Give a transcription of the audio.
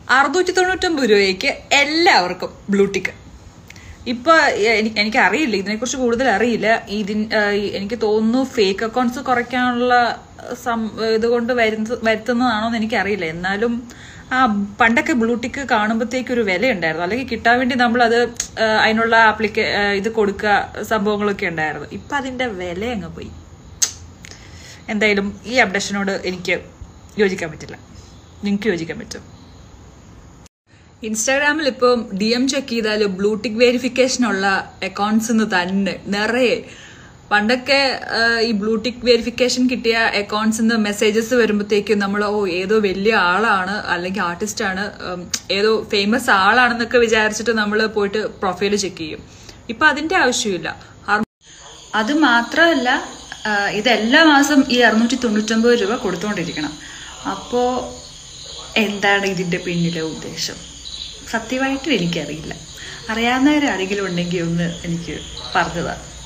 അറുന്നൂറ്റി തൊണ്ണൂറ്റൊമ്പത് രൂപയ്ക്ക് എല്ലാവർക്കും ബ്ലൂടിക്ക് ഇപ്പൊ എനി- എനിക്കറിയില്ല ഇതിനെക്കുറിച്ച് കൂടുതൽ അറിയില്ല ഇതിൻ ആ, ഈ- എനിക്ക് തോന്നുന്നു ഫേക്ക് അക്കൗണ്ട്സ് കുറയ്ക്കാനുള്ള സം- ഇതുകൊണ്ട് വരുന്ന വരുത്തുന്നതാണോ എന്ന് എനിക്കറിയില്ല എന്നാലും ആ പണ്ടൊക്കെ ബ്ലൂടിക്ക് കാണുമ്പോഴത്തേക്ക് ഒരു വില ഉണ്ടായിരുന്നു അല്ലെങ്കിൽ കിട്ടാൻ വേണ്ടി നമ്മൾ അത് അതിനുള്ള ആപ്ലിക്ക ആ, ഇത് കൊടുക്കുക സംഭവങ്ങളൊക്കെ ഉണ്ടായിരുന്നു ഇപ്പൊ അതിന്റെ വില അങ്ങ് പോയി എന്തായാലും ഈ അപ്ഡേഷനോട് എനിക്ക് യോജിക്കാൻ പറ്റില്ല നിങ്ങൾക്ക് യോജിക്കാൻ പറ്റും ഇൻസ്റ്റാഗ്രാമിൽ ഇപ്പം ഡി എം ചെക്ക് ചെയ്താൽ ബ്ലൂടിക് വെരിഫിക്കേഷനുള്ള അക്കൗണ്ട്സ് തന്നെ നിറയെ പണ്ടൊക്കെ ആ, ഈ ബ്ലൂടിക് വെരിഫിക്കേഷൻ കിട്ടിയ അക്കൗണ്ട്സ് നിന്ന് മെസ്സേജസ് വരുമ്പോഴത്തേക്കും നമ്മൾ ഓ ഏതോ വലിയ ആളാണ് അല്ലെങ്കിൽ ആർട്ടിസ്റ്റ് ആണ് ഉം, ഏതോ ഫേമസ് ആളാണെന്നൊക്കെ വിചാരിച്ചിട്ട് നമ്മൾ പോയിട്ട് പ്രൊഫൈൽ ചെക്ക് ചെയ്യും ഇപ്പൊ അതിന്റെ ആവശ്യമില്ല ഹർ- അത് മാത്രമല്ല ആ, ഇത് എല്ലാ മാസം ഈ അറുന്നൂറ്റി തൊണ്ണൂറ്റൊമ്പത് രൂപ കൊടുത്തുകൊണ്ടിരിക്കണം അപ്പോ എന്താണ് ഇതിന്റെ പിന്നിലെ ഉദ്ദേശം സത്യമായിട്ടും എനിക്കറിയില്ല അറിയാവുന്നവരാരെങ്കിലും ഉണ്ടെങ്കിൽ ഒന്ന് എനിക്ക് പറഞ്ഞതാണ്